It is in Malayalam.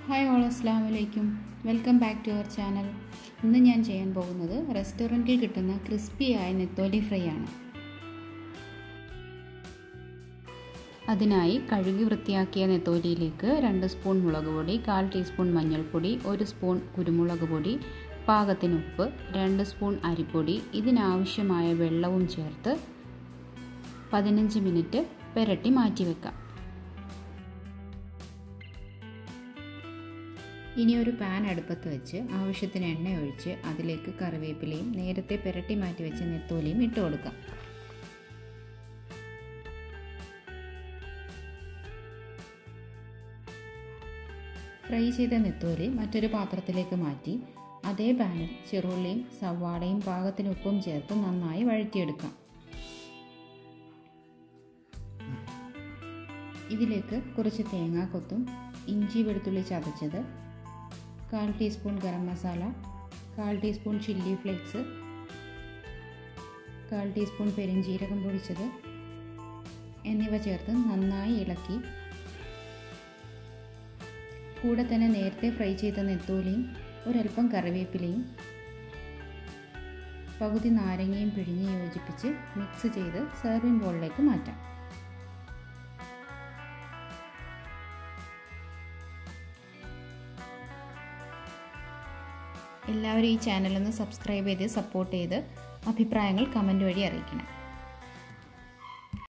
ഹായ് ഓൾ അസ്സാം വലൈക്കും welcome back to our channel ഇന്ന് ഞാൻ ചെയ്യാൻ പോകുന്നത് റെസ്റ്റോറൻറ്റിൽ കിട്ടുന്ന ക്രിസ്പിയായ നെത്തോലി ഫ്രൈ ആണ് അതിനായി കഴുകി വൃത്തിയാക്കിയ നെത്തോലിയിലേക്ക് രണ്ട് സ്പൂൺ മുളക് പൊടി കാൽ ടീസ്പൂൺ മഞ്ഞൾപ്പൊടി ഒരു സ്പൂൺ കുരുമുളക് പൊടി പാകത്തിന് ഉപ്പ് രണ്ട് സ്പൂൺ അരിപ്പൊടി ഇതിനാവശ്യമായ വെള്ളവും ചേർത്ത് പതിനഞ്ച് മിനിറ്റ് പുരട്ടി മാറ്റിവെക്കാം ഇനി ഒരു പാൻ അടുപ്പത്ത് വെച്ച് ആവശ്യത്തിന് എണ്ണ ഒഴിച്ച് അതിലേക്ക് കറിവേപ്പിലയും നേരത്തെ പുരട്ടി മാറ്റി വെച്ച നെത്തോലിയും ഇട്ട് കൊടുക്കാം ഫ്രൈ ചെയ്ത നെത്തോലി മറ്റൊരു പാത്രത്തിലേക്ക് മാറ്റി അതേ പാനിൽ ചെറുള്ളിയും സവാളയും പാകത്തിന് ഉപ്പും ചേർത്ത് നന്നായി വഴറ്റിയെടുക്കാം ഇതിലേക്ക് കുറച്ച് തേങ്ങാക്കൊത്തും ഇഞ്ചി വെളുത്തുള്ളി ചതച്ചത് കാൽ ടീസ്പൂൺ ഗരം മസാല കാൽ ടീസ്പൂൺ ചില്ലി ഫ്ലേക്സ് കാൽ ടീസ്പൂൺ പെരിഞ്ജീരകം പൊടിച്ചത് എന്നിവ ചേർത്ത് നന്നായി ഇളക്കി കൂടെ തന്നെ നേരത്തെ ഫ്രൈ ചെയ്ത നെത്തോലിയും ഒരൽപ്പം കറിവേപ്പിലയും പകുതി നാരങ്ങയും പിഴിഞ്ഞ് യോജിപ്പിച്ച് മിക്സ് ചെയ്ത് സെർവിംഗ് ബോളിലേക്ക് മാറ്റാം എല്ലാവരും ഈ ചാനലൊന്ന് സബ്സ്ക്രൈബ് ചെയ്ത് സപ്പോർട്ട് ചെയ്ത് അഭിപ്രായങ്ങൾ കമൻറ്റ് വഴി അറിയിക്കണം